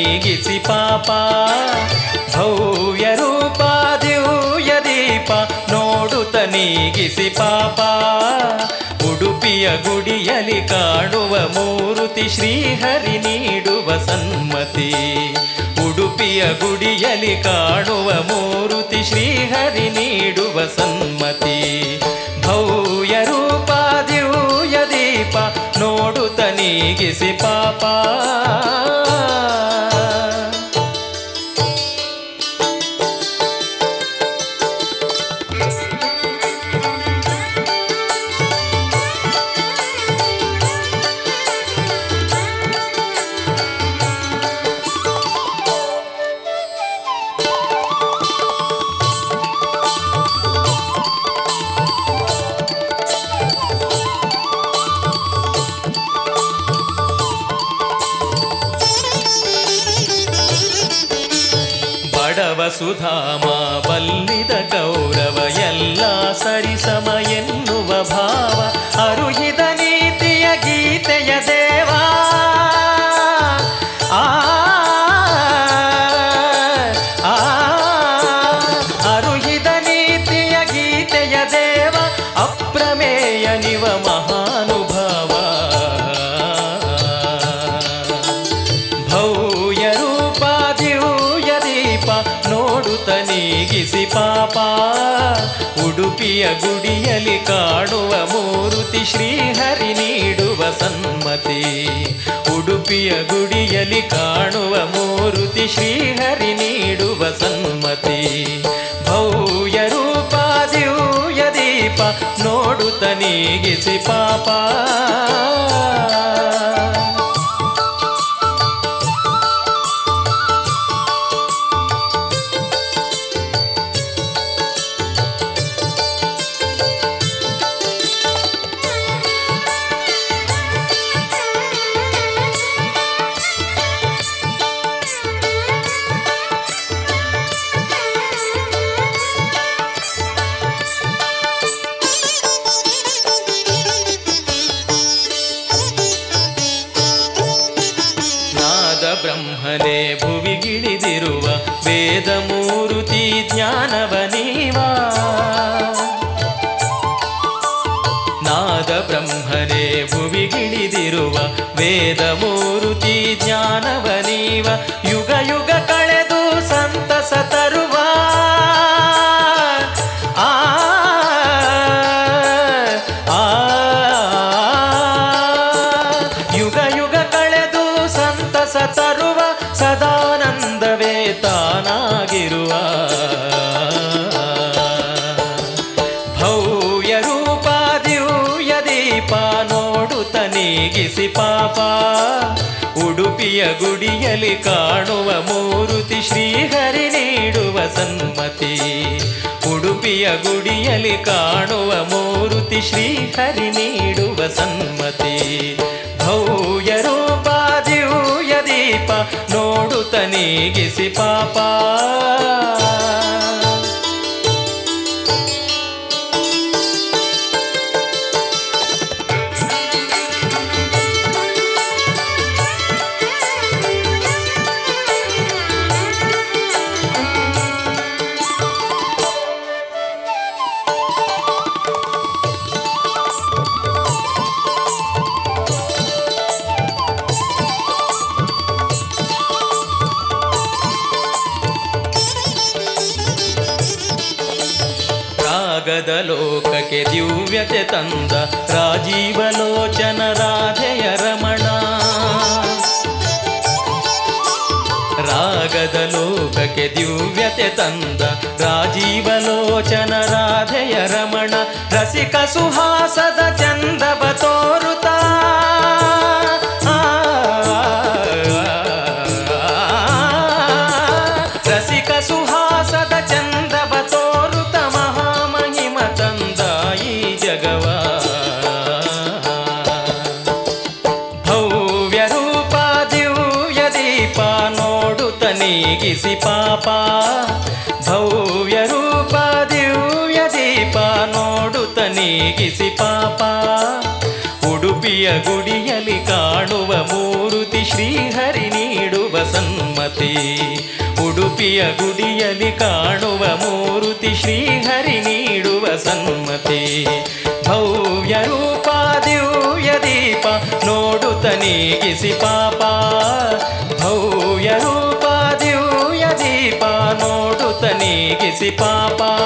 ನೀಗಿಸಿ ಪಾಪ ಭವ್ಯ ರೂಪ ದಿವ್ಯ ದೀಪ ನೋಡುತ್ತ ನೀಗಿಸಿ ಪಾಪ ಉಡುಪಿಯ ಗುಡಿಯಲಿ ಕಾಣುವ ಮೂರುತಿ ಶ್ರೀಹರಿ ನೀಡುವ ಸನ್ಮತಿ ಉಡುಪಿಯ ಗುಡಿಯಲಿ ಕಾಣುವ ಮೂರುತಿ ಶ್ರೀಹರಿ ನೀಡುವ ಸನ್ಮತಿ ಭವ್ಯ ರೂಪ ದಿವ್ಯ ದೀಪ ನೋಡುತ್ತ ನೀಗಿಸಿ ಪಾಪ ಬಡವ ಸುಧಾಮ ಬಲ್ಲಿದ ಗೌರವ ಎಲ್ಲ ಸರಿಸಮ ಎನ್ನುವ ಭಾವ ಅರುಹಿದ ನೀತಿಯ ಗೀತೆಯ ದೇವಾ ಆ ಆ, ಅರುಹಿದ ನೀತಿಯ ಗೀತೆಯ ದೇವ ಅಪ್ರಮೇಯ ನಿವ ಮಹಾನುಭಾವ ಭವ್ಯ ರೂಪ ದಿವ್ಯ ದೀಪ ನೋಡುತ್ತ ನೀಗಿಸಿ ಪಾಪ ಉಡುಪಿಯ ಗುಡಿಯಲಿ ಕಾಣುವ ಮೂರುತಿ ಶ್ರೀಹರಿ ನೀಡುವ ಸನ್ಮತಿ ಉಡುಪಿಯ ಗುಡಿಯಲಿ ಕಾಣುವ ಮೂರುತಿ ಶ್ರೀಹರಿ ನೀಡುವ ಸನ್ಮತಿ ಭವ್ಯ ರೂಪ ದಿವ್ಯ ದೀಪ ನೋಡುತ್ತ ನೀಗಿಸಿ ಪಾಪ ನಾದ ಬ್ರಹ್ಮನೇ ಭುವಿಗಿಳಿದಿರುವ ವೇದ ಮೂರುತಿ ಜ್ಞಾನವ ನೀವಾ ನಾದ ಬ್ರಹ್ಮನೇ ಭುವಿಗಿಳಿದಿರುವ ವೇದ ಮೂರುತಿ ಜ್ಞಾನವ ನೀವ ಯುಗ ಯುಗ ಕಳೆದು ಸಂತಸ ತರುವ ಆ ಆ ಯುಗ ಯುಗ ಕಳೆದು ಸಂತಸ ತರುವ ಸದಾನಂದವೇ ತಾನಾಗಿರುವ ಭವ್ಯ ರೂಪ ದಿವ್ಯ ದೀಪ ನೋಡುತ್ತ ನೀಗಿಸಿ ಪಾಪ ಉಡುಪಿಯ ಗುಡಿಯಲಿ ಕಾಣುವ ಮೂರುತಿ ಶ್ರೀಹರಿ ನೀಡುವ ಸನ್ಮತಿ ಉಡುಪಿಯ ಗುಡಿಯಲಿ ಕಾಣುವ ಮೂರುತಿ ಶ್ರೀಹರಿ ನೀಡುವ ಸನ್ಮತಿ ಭವ್ಯ ರೂಪ ದಿವ್ಯ ದೀಪ ನೋಡುತ್ತ ನೀಗಿಸಿ ಪಾಪ ರಾಗದ ಲೋಕಕ್ಕೆ ದಿವ್ಯತೆ ತಂದ ರಾಜೀವಲೋಚನ ರಾಧೆಯ ರಮಣ ರಾಗದ ಲೋಕಕ್ಕೆ ದಿವ್ಯತೆ ತಂದ ರಾಜೀವಲೋಚನ ರಾಧೆಯ ರಮಣ ರಸಿಕ ಸುಹಾಸದ ಚಂದವ ತೋರುತ್ತಾ ರಸಿಕ ಸುಹಾಸದ ಚಂದವ ತೋರುತ ಮಹಾಮಹಿಮ ತಂದ ಈ ಜಗವ ಭವ್ಯ ರೂಪ ದಿವ್ಯ ದೀಪ ನೋಡುತ್ತ ನೀಗಿಸಿ ಪಾಪ ಭವ್ಯ ರೂಪ ದಿವ್ಯ ದೀಪ ನೋಡುತ್ತ ನೀಗಿಸಿ ಪಾಪ ಉಡುಪಿಯ ಗುಡಿಯಲಿ ಕಾಣುವ ಮೂರುತಿ ಶ್ರೀಹರಿ ನೀಡುವ ಸನ್ಮತಿ ಸಮ್ಮತಿ ಉಡುಪಿಯ ಗುಡಿಯಲ್ಲಿ ಕಾಣುವ ಮೂರುತಿ ಶ್ರೀಹರಿ ನೀಡುವ ಸನ್ಮತಿ ಭವ್ಯ ರೂಪ ದಿವ್ಯ ದೀಪ ನೋಡುತ್ತ ನೀಗಿಸಿ ಪಾಪ ಭವ್ಯ ರೂಪ ದಿವ್ಯ ದೀಪ ನೋಡುತ್ತ ನೀಗಿಸಿ ಪಾಪ